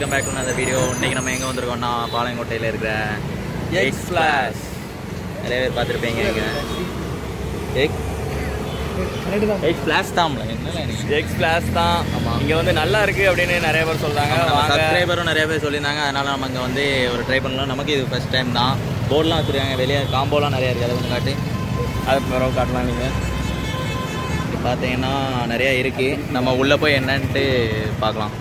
Welcome back to அந்த video இன்னைக்கு நம்ம எங்கே வந்திருக்கோம்னா பாளையங்கோட்டையில் இருக்கிற எக்ஸ் ஃப்ளாஷ் நிறைய பேர் பார்த்துருப்பீங்க இங்கே எக் எக் ஃப்ளாஷ் தான்ல என்ன எனக்கு எக்ஸ் ஃப்ளாஷ் தான் ஆமா. இங்க வந்து நல்லா இருக்கு அப்படின்னு நிறைய பேர் சொல்றாங்க நம்ம வாங்க சப்ஸ்கிரைபரும் நிறைய பேர் சொல்லியிருந்தாங்க அதனால நம்ம இங்கே வந்து ஒரு ட்ரை பண்ணலாம் நமக்கு இது ஃபர்ஸ்ட் டைம் தான் போர்டெலாம் வச்சுருக்காங்க வெளியே காம்போலாம் நிறைய இருக்குது அதை கொஞ்சம் காட்டி அது பிறகு காட்டலாம் நீங்க இப்படி பார்த்தீங்கன்னா நிறைய இருக்குது நம்ம உள்ளே போய் என்னன்ட்டு பார்க்கலாம்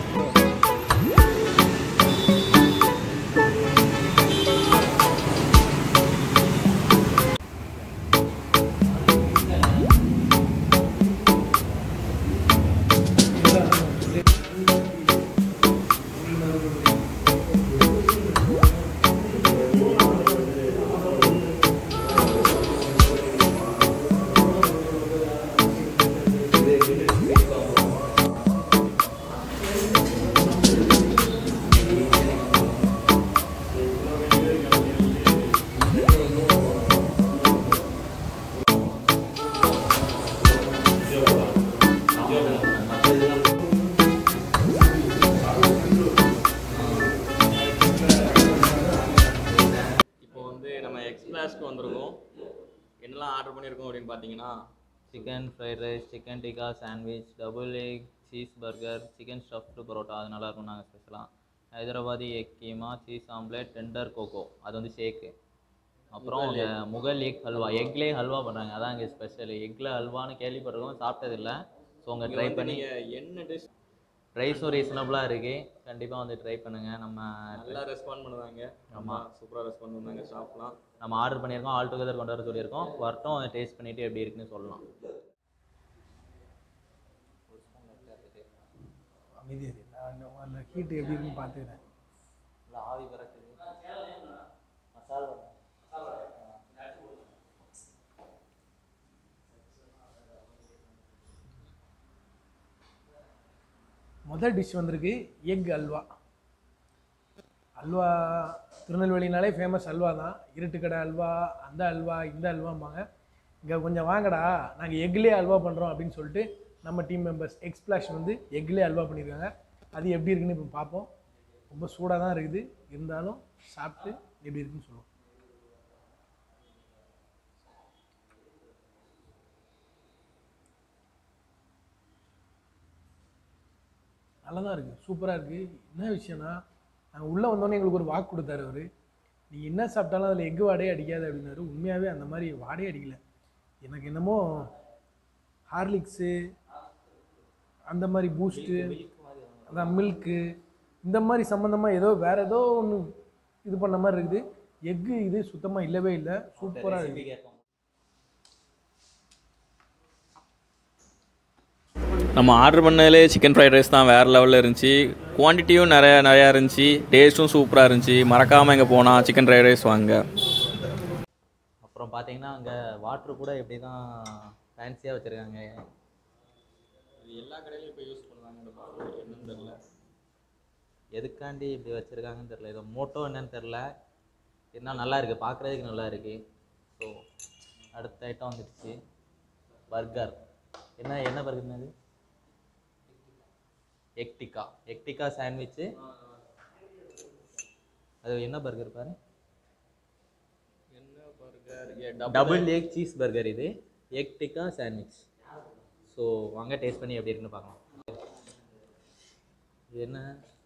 இப்போ வந்து நம்ம எக்ஸ் ஃப்ளாஷ்க்கு வந்திருக்கோம் என்னெல்லாம் ஆர்டர் பண்ணியிருக்கோம் அப்படின்னு பார்த்தீங்கன்னா chicken fried rice chicken tikka sandwich double egg cheese burger chicken stuffed parotta அது நல்லா இருக்கும் நாங்கள் ஸ்பெஷலாக Hyderabadi egg keema cheese omelette tender coco அது வந்து ஷேக்கு அப்புறம் இங்க முகல் எக் ஹல்வா எக்லேயே ஹல்வா பண்ணுறாங்க அதான் இங்கே ஸ்பெஷல் எக்கில் ஹல்வான்னு கேள்விப்பட்டிருக்கோம் சாப்பிட்டதில்ல ஸோ உங்க ட்ரை பண்ணி நீங்க என்ன டிஷ் ப்ரைஸும் ரீசனபுளாக இருக்குது கண்டிப்பாக வந்து ட்ரை பண்ணுங்கள் நம்ம நல்லா ரெஸ்பாண்ட் பண்ணுவாங்க ஆமா சூப்பராக ரெஸ்பாண்ட் பண்ணுவாங்க ஸ்டாஃப்லாம் நம்ம ஆர்டர் பண்ணியிருக்கோம் ஆல் டுகெதர் கொண்டு வர சொல்லியிருக்கோம் வரட்டும் அதை டேஸ்ட் பண்ணிவிட்டு எப்படி இருக்குன்னு சொல்லலாம் அமைதியாக இரு. நான் அந்த ஹீட் எப்படி இருக்குன்னு பார்த்துக்கிறேன் ஆவி பறக்குது மசாலா முதல் டிஷ் வந்திருக்கு எக் அல்வா அல்வா திருநெல்வேலினாலே ஃபேமஸ் அல்வா தான் இருட்டுக்கடை அல்வா அந்த அல்வா இந்த அல்வாம்பாங்க இங்கே கொஞ்சம் வாங்கடா நாங்கள் எக்லேயே அல்வா பண்ணுறோம் அப்படின்னு சொல்லிட்டு நம்ம டீம் மெம்பர்ஸ் எக்ஸ்பிளாஷ் வந்து எக்லேயே அல்வா பண்ணியிருக்காங்க அது எப்படி இருக்குன்னு இப்போ பார்ப்போம் ரொம்ப சூடாக தான் இருக்குது இருந்தாலும் சாப்பிட்டு எப்படி இருக்குன்னு சொல்லுவோம் நல்லா தான் இருக்குது சூப்பராக இருக்குது என்ன விஷயம்னா நாங்கள் உள்ளே வந்தோடனே எங்களுக்கு ஒரு வாக்கு கொடுத்தாரு அவர் நீங்கள் என்ன சாப்பிட்டாலும் அதில் எக்கு வாடையே அடிக்காது அப்படின்னாரு உண்மையாகவே அந்த மாதிரி வாடையே அடிக்கல எனக்கு என்னமோ ஹார்லிக்ஸு அந்த மாதிரி பூஸ்ட்டு அதான் மில்க்கு இந்த மாதிரி சம்மந்தமாக ஏதோ வேறு ஏதோ ஒன்று இது பண்ண மாதிரி இருக்குது எக்கு இது சுத்தமாக இல்லவே இல்லை சூப்பராக இருக்குது நம்ம ஆர்டர் பண்ணதுலே சிக்கன் ஃப்ரைட் ரைஸ் தான் வேறு லெவலில் இருந்துச்சு குவான்டிட்டியும் நிறையா நிறையா இருந்துச்சு டேஸ்ட்டும் சூப்பராக இருந்துச்சு மறக்காமல் இங்கே போனால் சிக்கன் ஃப்ரைட் ரைஸ் வாங்க அப்புறம் பார்த்தீங்கன்னா அங்கே வாட்ரு கூட எப்படி தான் ஃபேன்சியாக வச்சுருக்காங்க எல்லா கடையிலும் இப்போ யூஸ் பண்ணுவாங்க என்னன்னு தெரியல எதுக்காண்டி இப்படி வச்சுருக்காங்கன்னு தெரில ஏதோ மோட்டோ என்னன்னு தெரில இருந்தாலும் நல்லா இருக்குது பார்க்குறதுக்கு நல்லா இருக்குது ஸோ அடுத்த ஐட்டம் வந்துடுச்சு பர்கர் என்ன என்ன பர்கர்னு அது egg tikka egg tikka sandwich அது என்ன பர்கர் பாரு என்ன burger double egg cheese burger இது எக் டிக்கா சாண்ட்விச் ஸோ வாங்க டேஸ்ட் பண்ணி எப்படி இருக்குன்னு பார்க்கலாம் இது என்ன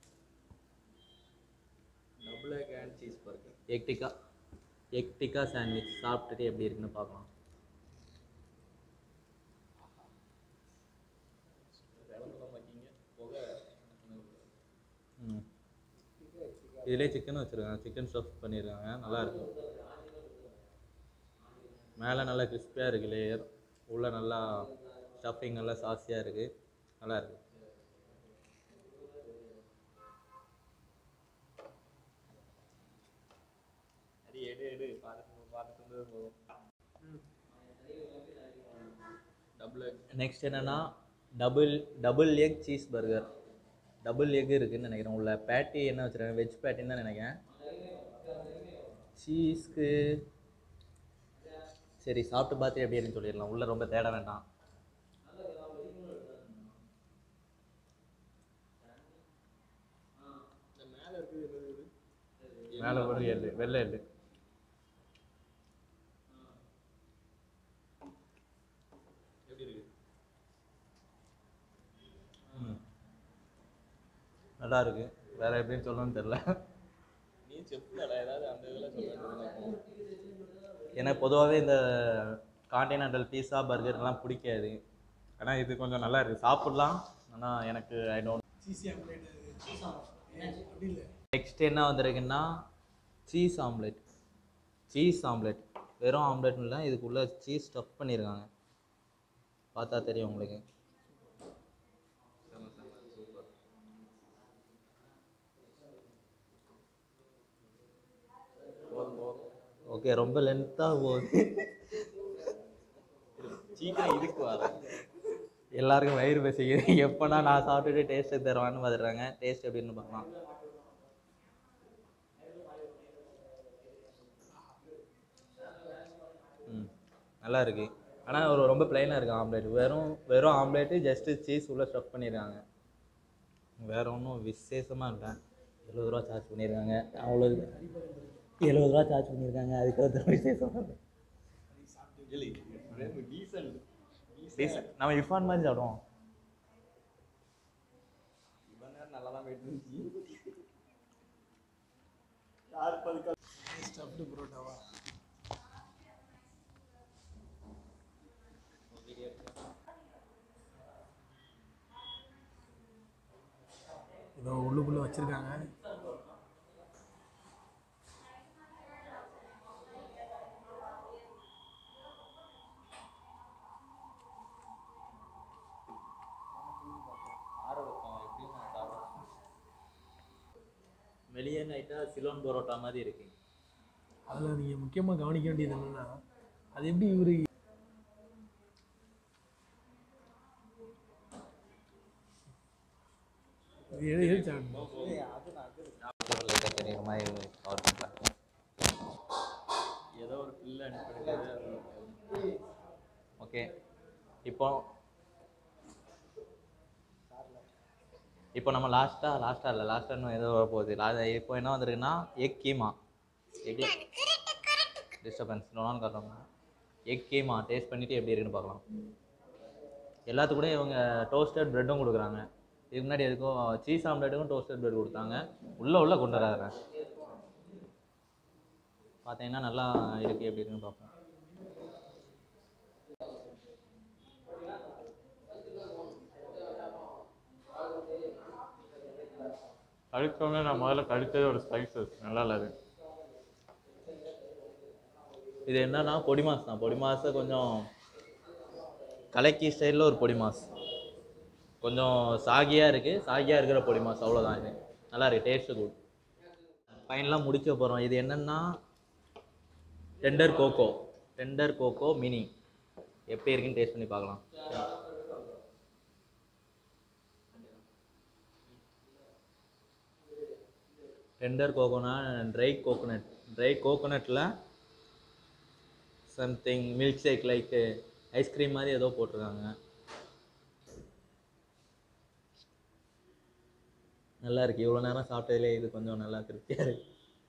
double egg and cheese burger egg tikka egg tikka sandwich சாப்பிட்டுட்டு எப்படி இருக்குன்னு பார்க்கலாம் ம் இதிலே சிக்கன் வச்சுருக்காங்க சிக்கன் ஸ்டஃப் பண்ணியிருக்காங்க நல்லா இருக்கும் மேலே நல்லா கிறிஸ்பியாக இருக்குது லேயர் உள்ள நல்லா ஸ்டஃபிங் நல்லா சாஸியாக இருக்குது நல்லா இருக்கு சரி எடு எடு பார்த்துட்டு பார்த்துட்டு இருந்தது போதும் டபுள் எக் நெக்ஸ்ட் என்னன்னா double double egg cheese burger double egg இருக்குன்னு நினைக்கிறேன் உள்ள பேட்டி என்ன வச்சுருக்காங்க வெஜ் பேட்டின்னு தான் நினைக்கிறேன் சீஸ்க்கு சரி சாப்பிட்டு பார்த்து எப்படி இருக்குன்னு சொல்லிடலாம் உள்ள ரொம்ப தேட வேண்டாம் மேலே ஒரு எள்ளு வெள்ளை எள்ளு ம். நல்லா இருக்கு வேற எப்படின்னு சொல்லணும்னு தெரியல நீ செப்புல ஏதாவது அந்த இதெல்லாம் சொல்லுங்க எனக்கு பொதுவாகவே இந்த காண்டினென்டல் பீஸா பர்கர்லாம் பிடிக்காது ஆனால் இது கொஞ்சம் நல்லா இருக்கு சாப்பிட்லாம் ஆனால் எனக்கு ஐ டோன்ட் சீசி ஆம்லேட் அப்படி இல்லை நெக்ஸ்ட் என்ன வந்திருக்குன்னா சீஸ் ஆம்லெட் சீஸ் ஆம்லெட் வெறும் ஆம்லெட் இல்லை இதுக்குள்ளே சீஸ் ஸ்டஃப் பண்ணியிருக்காங்க பார்த்தா தெரியும் உங்களுக்கு ஓகே ரொம்ப லென்த்தாக போகுது சீக்கிரம் இதுக்கு வர எல்லாருக்கும் வயிறு பசிக்குது எப்போனா நான் சாப்பிட்டுட்டு டேஸ்ட்டு தருவான்னு பார்த்துறாங்க டேஸ்ட் எப்படின்னு பார்க்கலாம் ம் நல்லா இருக்கு ஆனால் ஒரு ரொம்ப பிளைனாக இருக்கு ஆம்லேட் வெறும் வெறும் ஆம்லேட்டு ஜஸ்ட்டு சீஸ் உள்ள ஸ்டஃப் பண்ணியிருக்காங்க வேற ஒன்றும் விசேஷமாக இல்லை எழுபது ரூபா சார்ஜ் பண்ணியிருக்காங்க அவ்வளோ எழுபது ரூபா சார்ஜ் பண்ணியிருக்காங்க அதுக்கு விசேஷமாக இல்லை டீசன்ட் Decent. நம்ம இஃபான் மாதிரி சாப்பிடுவோம் இவ்வளோ நேரம் நல்லா தான் போயிட்டு இருந்துச்சு ஸ்டஃப்டு புரோட்டாவா ஏதோ உள்ளுக்குள்ளே வச்சுருக்காங்க வெளியே நைட்டா சிலோன் பரோட்டா மாதிரி இருக்கு அதில் நீங்கள் முக்கியமாக கவனிக்க வேண்டியது என்னென்னா அது எப்படி இவர் இது எது எது சாப்பிடணும் லைட்டாக தெரியுற மாதிரி கவர் பண்ணுறாங்க ஏதோ ஒரு பில்லு அனுப்பிடுறது ஓகே இப்போ இப்போ நம்ம லாஸ்ட்டாக லாஸ்ட்டாக இல்லை லாஸ்ட்டாக இன்னும் ஏதோ வர போகுது லா இப்போ என்ன வந்திருக்குன்னா எக் கீமா எக்ல டிஸ்டர்பன்ஸ் இன்னொன்று காட்டுறோம் எக் கீமா டேஸ்ட் பண்ணிவிட்டு எப்படி இருக்குன்னு பார்க்கலாம் எல்லாத்துக்கும் கூட இவங்க டோஸ்டட் ப்ரெட்டும் கொடுக்குறாங்க இதுக்கு முன்னாடி எதுக்கும் சீஸ் ஆம்லேட்டுக்கும் டோஸ்டட் ப்ரெட் கொடுத்தாங்க உள்ளே உள்ள கொண்டு வராங்க பார்த்தீங்கன்னா நல்லா இருக்கு எப்படி இருக்குன்னு பார்ப்போம் கடிச்சோடனே நான் முதல்ல கடிச்சதே ஒரு ஸ்பைசஸ் நல்லா இல்லை அது இது என்னன்னா பொடி மாஸ் தான் பொடி மாஸை கொஞ்சம் கலக்கி ஸ்டைலில் ஒரு பொடி மாஸ் கொஞ்சம் சாகியாக இருக்குது சாகியாக இருக்கிற பொடி மாஸ் அவ்வளோதான் இது நல்லா இருக்கு டேஸ்ட்டு குட் ஃபைனலாக முடிக்க போகிறோம் இது என்னன்னா tender coco tender coco mini எப்படி இருக்குன்னு டேஸ்ட் பண்ணி பார்க்கலாம் டெண்டர் கோகோனா ட்ரை கோகோனட் ட்ரை கோகோனட்டில் something milk shake like ice cream மாதிரி ஏதோ போட்டிருக்காங்க நல்லா இருக்கு இவ்வளோ நேரம் சாப்பிட்டதுலே இது கொஞ்சம் நல்லா திருப்தியாக இருக்கு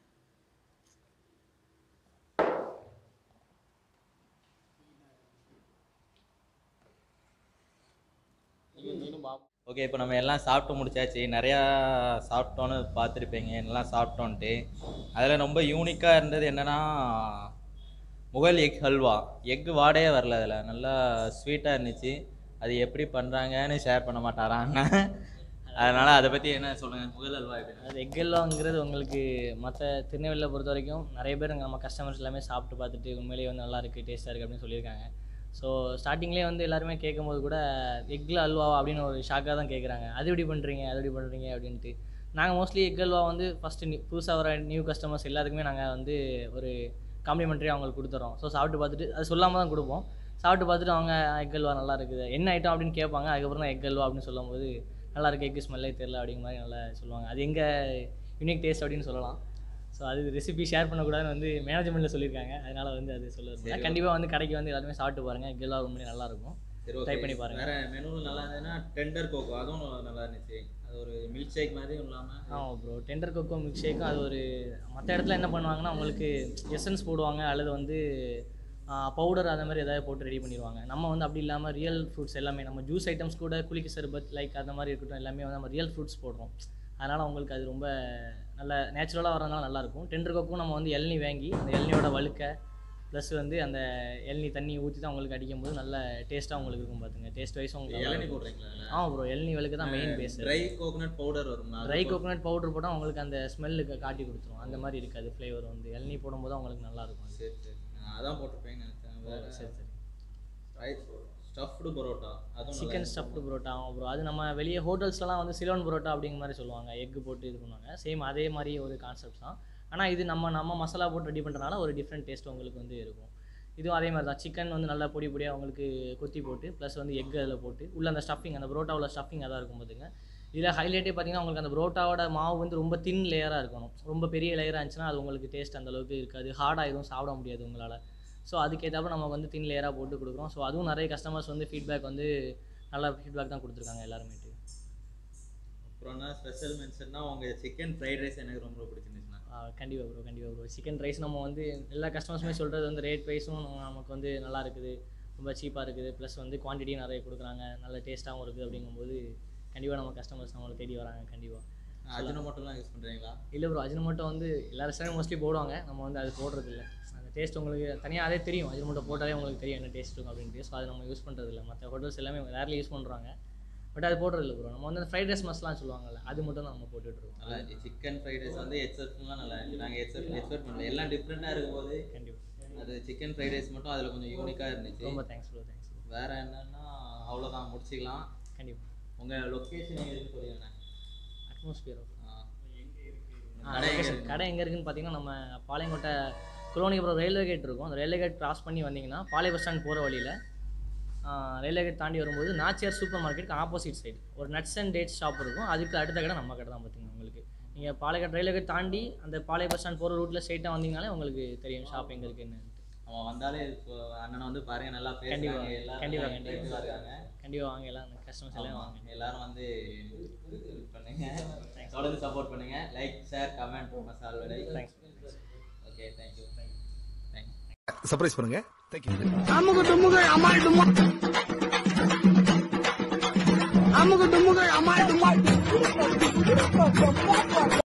ஓகே இப்போ நம்ம எல்லாம் சாப்பிட்டு முடிச்சாச்சு நிறையா சாப்பிட்டோன்னு பார்த்துருப்பீங்க எல்லாம் சாப்பிட்டோன்ட்டு அதில் ரொம்ப யூனிக்காக இருந்தது என்னன்னா முகல் எக் ஹல்வா எக் வாடையே வரல அதில் நல்லா ஸ்வீட்டாக இருந்துச்சு அது எப்படி பண்ணுறாங்கன்னு ஷேர் பண்ண மாட்டாரா அண்ணன் அதனால் அதை பற்றி என்ன சொல்லுங்கள் முகல் ஹல்வா எப்படி அது எக் எல்லோங்கிறது உங்களுக்கு மற்ற திருநெல்வேலியில் பொறுத்த வரைக்கும் நிறைய பேர் நம்ம கஸ்டமர்ஸ் எல்லாமே சாப்பிட்டு பார்த்துட்டு உண்மையிலேயே வந்து நல்லா இருக்குது டேஸ்ட்டாக இருக்குது அப்படின்னு சொல்லியிருக்காங்க ஸோ ஸ்டார்டிங்லேயே வந்து எல்லாருமே கேட்கும்போது கூட எக்கில் அல்வா அப்படின்னு ஒரு ஷாக்காக தான் கேட்குறாங்க அது எப்படி பண்ணுறீங்க அது எப்படி பண்ணுறீங்க அப்படின்ட்டு நாங்கள் மோஸ்ட்லி எக் அல்வா வந்து ஃபஸ்ட்டு நியூ புதுசாக வர நியூ கஸ்டமர்ஸ் எல்லாத்துக்குமே நாங்கள் வந்து ஒரு காம்ப்ளிமெண்ட்ரி அவங்களுக்கு கொடுத்துறோம் ஸோ சாப்பிட்டு பார்த்துட்டு அது சொல்லாமல் தான் கொடுப்போம் சாப்பிட்டு பார்த்துட்டு அவங்க எக் அல்வா நல்லா இருக்குது என்ன ஐட்டம் அப்படின்னு கேட்பாங்க அதுக்கப்புறம் தான் எக் அல்வா அப்படின்னு சொல்லும்போது நல்லா இருக்கு எக்கு ஸ்மெல்லே தெரில அப்படிங்கிற மாதிரி நல்லா சொல்லுவாங்க அது எங்கள் யூனிக் டேஸ்ட் அப்படின்னு சொல்லலாம் ஸோ அது ரெசிபி ஷேர் பண்ணக்கூடாதுன்னு வந்து மேனேஜ்மெண்ட்டில் சொல்லியிருக்காங்க அதனால் வந்து அது சொல்ல கண்டிப்பாக வந்து கடைக்கு வந்து எல்லாருமே சாப்பிட்டு பாருங்கள் எக் அல்வா உண்மையிலே நல்லா இருக்கும் சரி ட்ரை ஓகே பண்ணி பாருங்க வேற மெனுவில் நல்லா இருந்ததுன்னா டெண்டர் கோகோ அதுவும் நல்லா இருந்துச்சு அது ஒரு மில்க் ஷேக் மாதிரியும் இல்லாமல் ஆமாம் ப்ரோ டெண்டர் கொக்கோ மில்க் ஷேக்கும் அது ஒரு மற்ற இடத்துல என்ன பண்ணுவாங்கன்னா உங்களுக்கு எசன்ஸ் போடுவாங்க அல்லது வந்து பவுடர் அந்த மாதிரி ஏதாவது போட்டு ரெடி பண்ணிடுவாங்க நம்ம வந்து அப்படி இல்லாமல் ரியல் ஃப்ரூட்ஸ் எல்லாமே நம்ம ஜூஸ் ஐட்டம்ஸ் கூட குளிக்க சர்பத் லைக் அந்த மாதிரி இருக்கட்டும் எல்லாமே வந்து நம்ம ரியல் ஃப்ரூட்ஸ் போடுறோம் அதனால் உங்களுக்கு அது ரொம்ப நல்ல நேச்சுரலாக வரதுனால நல்லாயிருக்கும் டெண்டர் கொக்கும் நம்ம வந்து இளநி வாங்கி அந்த இளநியோட வழுக்க ப்ளஸ் வந்து அந்த இளநி தண்ணி ஊற்றி தான் உங்களுக்கு அடிக்கும் போது நல்ல டேஸ்ட்டாக உங்களுக்கு இருக்கும் பார்த்துங்க டேஸ்ட் வைஸ் உங்களுக்கு நல்லா இளநீ இருக்கும். போடுறீங்களா ஆமாம் ப்ரோ இளநி வழுக்கு தான் main base dry coconut powder வரும்னா ட்ரை கோகோனட் பவுடர் போட்டால் உங்களுக்கு அந்த ஸ்மெல்லுக்கு காட்டி கொடுத்துரும் அந்த மாதிரி இருக்காது ஃப்ளேவர் வந்து இளநீ போடும்போது உங்களுக்கு நல்லா இருக்கும் அது. சரி சரி நான் அதான் போட்டிருப்பேன்னு நினைச்சேன் வேற சரி சரி ஸ்டஃப்டு பரோட்டா அதுவும் சிக்கன் ஸ்டஃப்டு பரோட்டா ப்ரோ அது நம்ம வெளியே ஹோட்டல்ஸ்லாம் வந்து சிலோன் பரோட்டா அப்படிங்கிற மாதிரி சொல்லுவாங்க எக் போட்டு இது பண்ணுவாங்க சேம் அதே மாதிரி ஒரு கான்செப்ட் தான் ஆனால் இது நம்ம நம்ம மசாலா போட்டு ரெடி பண்ணுறனால ஒரு டிஃப்ரெண்ட் டேஸ்ட் உங்களுக்கு வந்து இருக்கும் இதுவும் அதே மாதிரி தான் சிக்கன் வந்து நல்லா பொடி பொடியாக உங்களுக்கு கொத்தி போட்டு ப்ளஸ் வந்து எக் அதில் போட்டு உள்ள அந்த ஸ்டஃபிங் அந்த பரோட்டாவில் ஸ்டஃபிங் அதான் இருக்கும் பார்த்துங்க இதில் ஹைலைட்டே பார்த்தீங்கன்னா உங்களுக்கு அந்த பரோட்டாவோட மாவு வந்து ரொம்ப தின் லேயராக இருக்கணும் ரொம்ப பெரிய லேயராக இருந்துச்சுன்னா அது உங்களுக்கு டேஸ்ட் அந்த அளவுக்கு இருக்காது ஹார்டாக எதுவும் சாப்பிட முடியாது உங்களால் ஸோ அதுக்கேற்றாப்புல நம்ம வந்து தின் லேயராக போட்டு கொடுக்குறோம் ஸோ அதுவும் நிறைய கஸ்டமர்ஸ் வந்து ஃபீட்பேக் வந்து நல்ல ஃபீட்பேக் தான் கொடுத்துருக்காங்க எல்லாருமேட்டு அப்புறம்னா ஸ்பெஷல் மென்ஷன்னா உங்க சிக்கன் ஃப்ரைட் ரைஸ் எனக்கு ரொம்ப பிடிச்சிருந்துச்சுண்ணா கண்டிப்பாக ப்ரோ கண்டிப்பாக ப்ரோ சிக்கன் ரைஸ் நம்ம வந்து எல்லா கஸ்டமர்ஸுமே சொல்கிறது வந்து ரேட் வைஸும் நமக்கு வந்து நல்லா இருக்குது ரொம்ப சீப்பாக இருக்குது ப்ளஸ் வந்து குவான்டிட்டியும் நிறைய கொடுக்குறாங்க நல்ல டேஸ்ட்டாகவும் இருக்குது அப்படிங்கும்போது கண்டிப்பாக நம்ம கஸ்டமர்ஸ் நம்மளை தேடி வராங்க கண்டிப்பாக அஜினோ மட்டும்லாம் யூஸ் பண்ணுறீங்களா இல்லை ப்ரோ அஜினமோட்டோ வந்து எல்லா ரெஸ்டாரண்ட் மோஸ்ட்லி போடுவாங்க நம்ம வந்து அது போடுறது இல்லை அந்த டேஸ்ட் உங்களுக்கு தனியாக அதே தெரியும் அஜினமோட்டோ போட்டாலே உங்களுக்கு தெரியும் என்ன டேஸ்ட் இருக்கும் அப்படின்ட்டு ஸோ அது நம்ம யூஸ் பண்ணுறது இல்லை மற்ற ஹோட்டல்ஸ் எல்லாமே ரேர்லி யூஸ் பண்ணுறாங்க பட் அது போடுறது இல்லை ப்ரோ நம்ம வந்து ஃப்ரைட் ரைஸ் மசாலாம் சொல்லுவாங்கல்ல அது மட்டும் தான் நம்ம போட்டுட்ருக்கோம் நல்லா இருந்துச்சு சிக்கன் ஃப்ரைட் ரைஸ் வந்து எக்ஸப்ஷனலாக நல்லா இருந்துச்சு நாங்கள் எக்ஸப்ட் எக்ஸ்பெக்ட் பண்ணல எல்லாம் டிஃப்ரெண்ட்டாக இருக்கும்போது கண்டிப்பாக அது சிக்கன் ஃப்ரைட் ரைஸ் மட்டும் அதில் கொஞ்சம் யூனிக்காக இருந்துச்சு ரொம்ப தேங்க்ஸ் ப்ரோ தேங்க்ஸ் ப்ரோ வேற என்னன்னா அவ்வளோதான் முடிச்சுக்கலாம் கண்டிப்பாக உங்கள் லொக்கேஷன் எங்கே இருக்குன்னு சொல்லிடுங்க அட்மாஸ்பியர் கடை எங்க இருக்கு? கடை எங்கே இருக்குன்னு பார்த்தீங்கன்னா நம்ம பாளையங்கோட்டை குலோனிபுரம் ரயில்வே கேட் இருக்கும் அந்த ரயில்வே கேட் கிராஸ் பண்ணி வந்தீங்கன்னா பாளைய பஸ் ஸ்டாண்ட் போகிற வழியில் ரயில்வே கேட் தாண்டி வரும்போது நாச்சியார் சூப்பர் மார்க்கெட்டுக்கு ஆப்போசிட் சைடு ஒரு நட்ஸ் அண்ட் டேட்ஸ் ஷாப் இருக்கும் அதுக்கு அடுத்த கடை நம்ம கடை தான் பார்த்துங்க உங்களுக்கு நீங்கள் பாளையக்காட் ரயில்வே கேட் தாண்டி அந்த பாளைய பஸ் ஸ்டாண்ட் போகிற ரூட்டில் ஸ்ட்ரைட்டாக வந்தீங்கனாலே உங்களுக்கு தெரியும் ஷாப் எங்கே இருக்குன்னு அவன் வந்தாலே இப்போ அண்ணனை வந்து பாருங்க நல்லா கண்டிப்பா, பேசுறாங்க எல்லாரும் கண்டிப்பா, நல்லா கண்டிப்பா. friendly-ஆ இருக்காங்க கண்டிப்பாக வாங்க எல்லாம் கஸ்டமர்ஸ் எல்லாம் வாங்க எல்லாரும் வந்து இது பண்ணுங்க தொடர்ந்து சப்போர்ட் பண்ணுங்க லைக் ஷேர் கமெண்ட் மசால் விடை thanks okay thank you thanks surprise பண்ணுங்க தேங்க்யூ அமுக டுமுக அமால் டுமா அமுக டுமுக அமால் டுமா